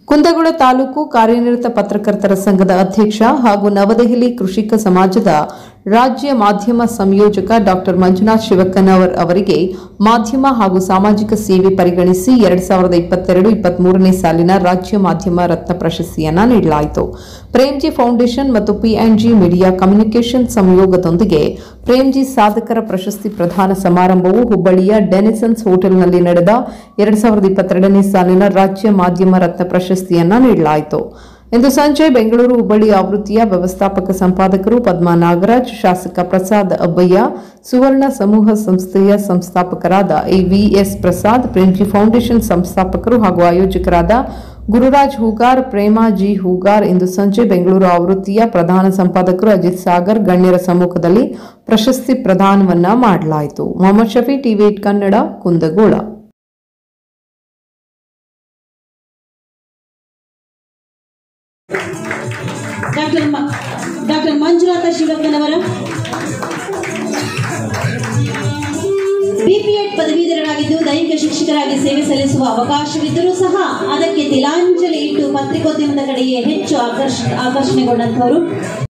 ಕುಂದಗೋಳ ತಾಲೂಕು ಕಾರ್ಯನಿರತ ಪತ್ರಕರ್ತರ ಸಂಘದ ಅಧ್ಯಕ್ಷ ಹಾಗೂ ನವದೆಹಲಿ ಕೃಷಿಕ ಸಮಾಜದ ರಾಜ್ಯ ಮಾಧ್ಯಮ ಸಂಯೋಜಕ ಡಾಕ್ಟರ್ ಮಂಜುನಾಥ್ ಶಿವಕ್ಕನವರ್ ಅವರಿಗೆ ಮಾಧ್ಯಮ ಹಾಗೂ ಸಾಮಾಜಿಕ ಸೇವೆ ಪರಿಗಣಿಸಿ ಎರಡ್ ಸಾವಿರದ ಇಪ್ಪತ್ತೆರಡು ಇಪ್ಪತ್ಮೂರನೇ ಸಾಲಿನ ರಾಜ್ಯ ಮಾಧ್ಯಮ ರತ್ನ ಪ್ರಶಸ್ತಿಯನ್ನ ನೀಡಲಾಯಿತು ಪ್ರೇಮ್ಜಿ ಫೌಂಡೇಶನ್ ಮತ್ತು ಪಿಎನ್ಜಿ ಮೀಡಿಯಾ ಕಮ್ಯುನಿಕೇಷನ್ ಸಂಯೋಗದೊಂದಿಗೆ ಪ್ರೇಮ್ಜಿ ಸಾಧಕರ ಪ್ರಶಸ್ತಿ ಪ್ರದಾನ ಸಮಾರಂಭವು ಹುಬ್ಬಳ್ಳಿಯ ಡೆನಿಸನ್ಸ್ ಹೋಟೆಲ್ನಲ್ಲಿ ನಡೆದ ಎರಡ್ ಸಾವಿರದ ಇಪ್ಪತ್ತೆರಡನೇ ಸಾಲಿನ ರಾಜ್ಯ ಮಾಧ್ಯಮ ರತ್ನ ಪ್ರಶಸ್ತಿಯನ್ನ ನೀಡಲಾಯಿತು ಇಂದು ಸಂಜೆ ಬೆಂಗಳೂರು ಹುಬ್ಬಳ್ಳಿ ಆವೃತ್ತಿಯ ವ್ಯವಸ್ಥಾಪಕ ಸಂಪಾದಕರು ಪದ್ಮಾ ನಾಗರಾಜ್ ಶಾಸಕ ಪ್ರಸಾದ್ ಅಬ್ಬಯ್ಯ ಸುವರ್ಣ ಸಮೂಹ ಸಂಸ್ಥೆಯ ಸಂಸ್ಥಾಪಕರಾದ A V S Prasad Premji foundation ಸಂಸ್ಥಾಪಕರು ಹಾಗೂ ಆಯೋಜಕರಾದ ಗುರುರಾಜ್ ಹೂಗಾರ್ ಪ್ರೇಮಾ ಜಿ ಹೂಗಾರ್ ಇಂದು ಸಂಜೆ ಬೆಂಗಳೂರು ಆವೃತ್ತಿಯ ಪ್ರಧಾನ ಸಂಪಾದಕರು ಅಜಿತ್ ಸಾಗರ್ ಗಣ್ಯರ ಸಮ್ಮುಖದಲ್ಲಿ ಪ್ರಶಸ್ತಿ ಪ್ರದಾನವನ್ನ ಮಾಡಲಾಯಿತು Mohammed Shafi TV eight Kannada Kundagol doctor ಮ- ಡಾಕ್ಟರ್ ಮಂಜುನಾಥ ಶಿವಕ್ಕನವರ ಬಿಪಿಎಡ್ ಪದವೀಧರರಾಗಿದ್ದು ದೈಹಿಕ ಶಿಕ್ಷಕರಾಗಿ ಸೇವೆ ಸಲ್ಲಿಸುವ ಅವಕಾಶವಿದ್ದರೂ ಸಹ ಅದಕ್ಕೆ ತಿಲಾಂಜಲಿ ಇಟ್ಟು ಪತ್ರಿಕೋದ್ಯಮದ ಕಡೆಗೆ ಹೆಚ್ಚು ಆಕರ್ಷ ಆಕರ್ಷಣೆಗೊಂಡಂತವರು